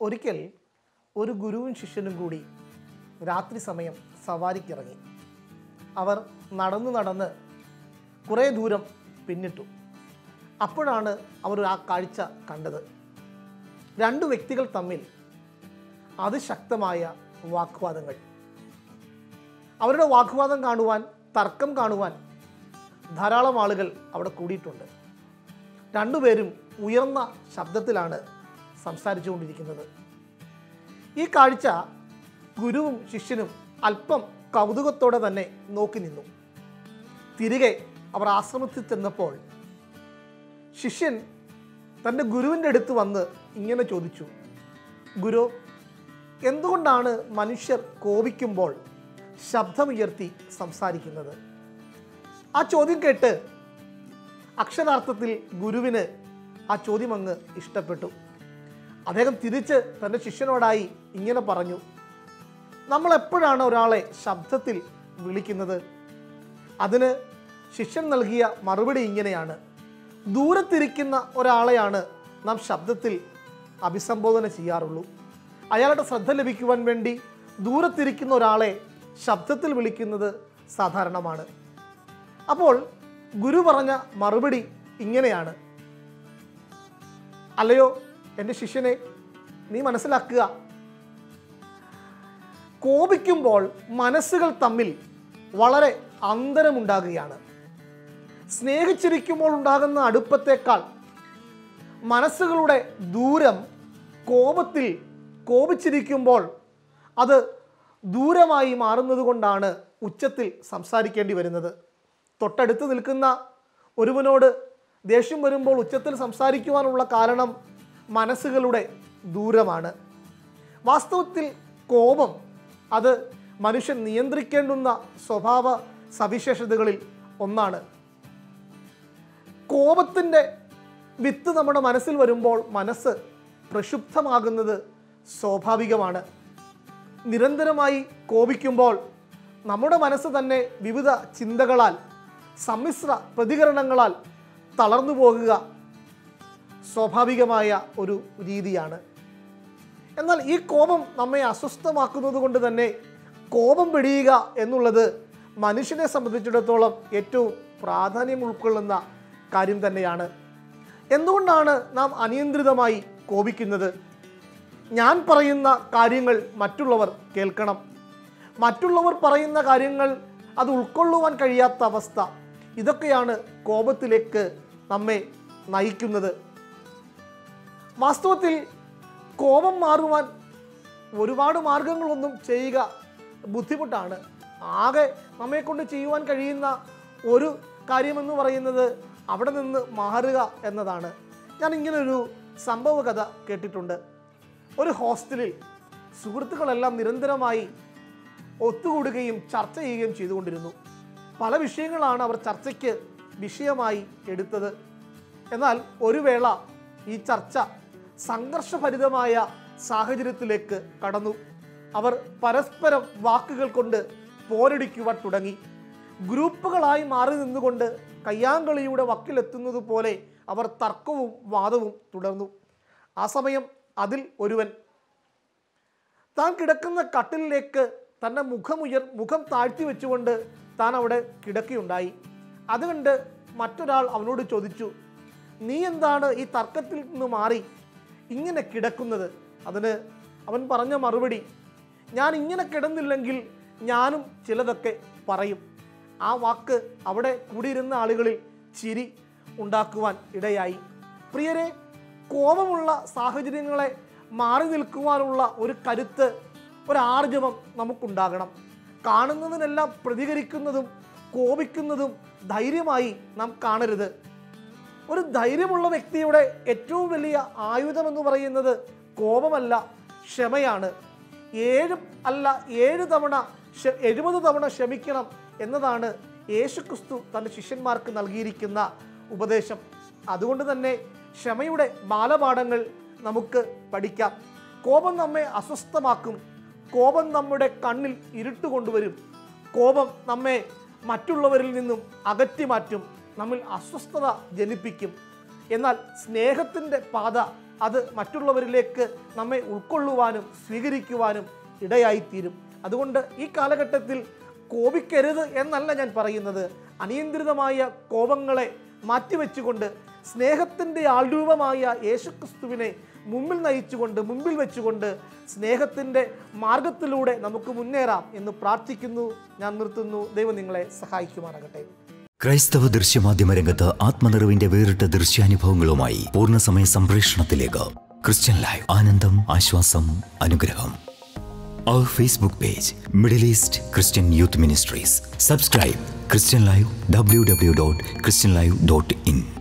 ഒരിക്കൽ ഒരു ഗുരുവും ശിഷ്യനും കൂടി രാത്രി സമയം സവാരിക്കിറങ്ങി അവർ നടന്ന് നടന്ന് കുറേ ദൂരം പിന്നിട്ടു അപ്പോഴാണ് അവർ ആ കാഴ്ച കണ്ടത് രണ്ട് വ്യക്തികൾ തമ്മിൽ അതിശക്തമായ വാഗ്വാദങ്ങൾ അവരുടെ വാഗ്വാദം കാണുവാൻ തർക്കം കാണുവാൻ ധാരാളം ആളുകൾ അവിടെ കൂടിയിട്ടുണ്ട് രണ്ടുപേരും ഉയർന്ന ശബ്ദത്തിലാണ് സംസാരിച്ചുകൊണ്ടിരിക്കുന്നത് ഈ കാഴ്ച ഗുരുവും ശിഷ്യനും അല്പം കൗതുകത്തോടെ തന്നെ നോക്കി നിന്നു തിരികെ അവർ ആശ്രമത്തിൽ ചെന്നപ്പോൾ ശിഷ്യൻ തൻ്റെ ഗുരുവിൻ്റെ അടുത്ത് വന്ന് ഇങ്ങനെ ചോദിച്ചു ഗുരു എന്തുകൊണ്ടാണ് മനുഷ്യർ കോപിക്കുമ്പോൾ ശബ്ദമുയർത്തി സംസാരിക്കുന്നത് ആ ചോദ്യം കേട്ട് അക്ഷരാർത്ഥത്തിൽ ഗുരുവിന് ആ ചോദ്യം അങ്ങ് ഇഷ്ടപ്പെട്ടു അദ്ദേഹം തിരിച്ച് തൻ്റെ ശിഷ്യനോടായി ഇങ്ങനെ പറഞ്ഞു നമ്മൾ എപ്പോഴാണ് ഒരാളെ ശബ്ദത്തിൽ വിളിക്കുന്നത് അതിന് ശിഷ്യൻ നൽകിയ മറുപടി ഇങ്ങനെയാണ് ദൂരത്തിരിക്കുന്ന ഒരാളെയാണ് നാം ശബ്ദത്തിൽ അഭിസംബോധന ചെയ്യാറുള്ളൂ അയാളുടെ ശ്രദ്ധ ലഭിക്കുവാൻ വേണ്ടി ദൂരത്തിരിക്കുന്ന ഒരാളെ ശബ്ദത്തിൽ വിളിക്കുന്നത് സാധാരണമാണ് അപ്പോൾ ഗുരു പറഞ്ഞ മറുപടി ഇങ്ങനെയാണ് അല്ലയോ എൻ്റെ ശിഷ്യനെ നീ മനസ്സിലാക്കുക കോപിക്കുമ്പോൾ മനസ്സുകൾ തമ്മിൽ വളരെ അന്തരമുണ്ടാകുകയാണ് സ്നേഹിച്ചിരിക്കുമ്പോൾ ഉണ്ടാകുന്ന അടുപ്പത്തേക്കാൾ മനസ്സുകളുടെ ദൂരം കോപത്തിൽ കോപിച്ചിരിക്കുമ്പോൾ അത് ദൂരമായി മാറുന്നത് കൊണ്ടാണ് ഉച്ചത്തിൽ സംസാരിക്കേണ്ടി വരുന്നത് തൊട്ടടുത്ത് നിൽക്കുന്ന ഒരുവനോട് ദേഷ്യം വരുമ്പോൾ ഉച്ചത്തിൽ സംസാരിക്കുവാനുള്ള കാരണം മനസ്സുകളുടെ ദൂരമാണ് വാസ്തവത്തിൽ കോപം അത് മനുഷ്യൻ നിയന്ത്രിക്കേണ്ടുന്ന സ്വഭാവ സവിശേഷതകളിൽ ഒന്നാണ് കോപത്തിൻ്റെ വിത്ത് നമ്മുടെ മനസ്സിൽ വരുമ്പോൾ മനസ്സ് പ്രക്ഷുബ്ധമാകുന്നത് സ്വാഭാവികമാണ് നിരന്തരമായി കോപിക്കുമ്പോൾ നമ്മുടെ മനസ്സ് തന്നെ വിവിധ ചിന്തകളാൽ സമ്മിശ്ര പ്രതികരണങ്ങളാൽ തളർന്നു പോകുക സ്വാഭാവികമായ ഒരു രീതിയാണ് എന്നാൽ ഈ കോപം നമ്മെ അസ്വസ്ഥമാക്കുന്നത് കൊണ്ട് തന്നെ കോപം വെടിയുക എന്നുള്ളത് മനുഷ്യനെ സംബന്ധിച്ചിടത്തോളം ഏറ്റവും പ്രാധാന്യം ഉൾക്കൊള്ളുന്ന കാര്യം തന്നെയാണ് എന്തുകൊണ്ടാണ് നാം അനിയന്ത്രിതമായി കോപിക്കുന്നത് ഞാൻ പറയുന്ന കാര്യങ്ങൾ മറ്റുള്ളവർ കേൾക്കണം മറ്റുള്ളവർ പറയുന്ന കാര്യങ്ങൾ അത് ഉൾക്കൊള്ളുവാൻ കഴിയാത്ത അവസ്ഥ ഇതൊക്കെയാണ് കോപത്തിലേക്ക് നമ്മെ നയിക്കുന്നത് വാസ്തവത്തിൽ കോപം മാറുവാൻ ഒരുപാട് മാർഗങ്ങളൊന്നും ചെയ്യുക ബുദ്ധിമുട്ടാണ് ആകെ നമ്മെക്കൊണ്ട് ചെയ്യുവാൻ കഴിയുന്ന ഒരു കാര്യമെന്ന് പറയുന്നത് അവിടെ നിന്ന് മാറുക എന്നതാണ് ഞാൻ ഇങ്ങനൊരു സംഭവ കഥ കേട്ടിട്ടുണ്ട് ഒരു ഹോസ്റ്റലിൽ സുഹൃത്തുക്കളെല്ലാം നിരന്തരമായി ഒത്തുകൂടുകയും ചർച്ച ചെയ്യുകയും ചെയ്തുകൊണ്ടിരുന്നു പല വിഷയങ്ങളാണ് അവർ ചർച്ചയ്ക്ക് വിഷയമായി എടുത്തത് എന്നാൽ ഒരു വേള ഈ ചർച്ച സംഘർഷഭരിതമായ സാഹചര്യത്തിലേക്ക് കടന്നു അവർ പരസ്പരം വാക്കുകൾ കൊണ്ട് പോരടിക്കുവാൻ തുടങ്ങി ഗ്രൂപ്പുകളായി മാറി നിന്നുകൊണ്ട് കയ്യാങ്കളിയുടെ വക്കിലെത്തുന്നത് പോലെ അവർ തർക്കവും വാദവും തുടർന്നു ആ സമയം അതിൽ ഒരുവൻ താൻ കിടക്കുന്ന കട്ടിലിലേക്ക് തൻ്റെ മുഖമുയർ മുഖം താഴ്ത്തി വെച്ചുകൊണ്ട് താൻ അവിടെ കിടക്കുകയുണ്ടായി അതുകണ്ട് മറ്റൊരാൾ അവനോട് ചോദിച്ചു നീ എന്താണ് ഈ തർക്കത്തിൽ നിന്ന് മാറി ഇങ്ങനെ കിടക്കുന്നത് അതിന് അവൻ പറഞ്ഞ മറുപടി ഞാൻ ഇങ്ങനെ കിടന്നില്ലെങ്കിൽ ഞാനും ചിലതൊക്കെ പറയും ആ വാക്ക് അവിടെ കൂടിയിരുന്ന ആളുകളിൽ ചിരി ഉണ്ടാക്കുവാൻ ഇടയായി പ്രിയരെ കോപമുള്ള സാഹചര്യങ്ങളെ മാറി നിൽക്കുവാനുള്ള ഒരു കരുത്ത് ഒരാർജവം നമുക്കുണ്ടാകണം കാണുന്നതിനെല്ലാം പ്രതികരിക്കുന്നതും കോപിക്കുന്നതും ധൈര്യമായി നാം കാണരുത് ഒരു ധൈര്യമുള്ള വ്യക്തിയുടെ ഏറ്റവും വലിയ ആയുധം എന്ന് പറയുന്നത് കോപമല്ല ക്ഷമയാണ് ഏഴ് അല്ല ഏഴ് തവണ ക്ഷ- എഴുപത് തവണ ക്ഷമിക്കണം എന്നതാണ് യേശുക്രിസ്തു തൻ്റെ ശിഷ്യന്മാർക്ക് നൽകിയിരിക്കുന്ന ഉപദേശം അതുകൊണ്ട് തന്നെ ക്ഷമയുടെ ബാലപാഠങ്ങൾ നമുക്ക് പഠിക്കാം കോപം നമ്മെ അസ്വസ്ഥമാക്കും കോപം നമ്മുടെ കണ്ണിൽ ഇരുട്ട് കൊണ്ടുവരും കോപം നമ്മെ മറ്റുള്ളവരിൽ നിന്നും അകറ്റി മാറ്റും നമ്മിൽ അസ്വസ്ഥത ജനിപ്പിക്കും എന്നാൽ സ്നേഹത്തിൻ്റെ പാത അത് മറ്റുള്ളവരിലേക്ക് നമ്മെ ഉൾക്കൊള്ളുവാനും സ്വീകരിക്കുവാനും ഇടയായിത്തീരും അതുകൊണ്ട് ഈ കാലഘട്ടത്തിൽ കോപിക്കരുത് എന്നല്ല ഞാൻ പറയുന്നത് അനിയന്ത്രിതമായ കോപങ്ങളെ മാറ്റിവെച്ചുകൊണ്ട് സ്നേഹത്തിൻ്റെ ആൾരൂപമായ യേശുക്രിസ്തുവിനെ മുമ്പിൽ നയിച്ചുകൊണ്ട് മുമ്പിൽ വെച്ചുകൊണ്ട് സ്നേഹത്തിൻ്റെ മാർഗത്തിലൂടെ നമുക്ക് മുന്നേറാം എന്ന് പ്രാർത്ഥിക്കുന്നു ഞാൻ നിർത്തുന്നു ദൈവം നിങ്ങളെ സഹായിക്കുമാറാകട്ടെ ക്രൈസ്തവ ദൃശ്യമാധ്യമ രംഗത്ത് ആത്മനിറവിന്റെ വേറിട്ട ദൃശ്യാനുഭവങ്ങളുമായി പൂർണ്ണസമയ സംപ്രേഷണത്തിലേക്ക് ക്രിസ്ത്യൻ ലൈവ് ആനന്ദം ആശ്വാസം അനുഗ്രഹം അവർ Facebook page middle east Christian youth ministries subscribe Christian live W W dot Christian live dot in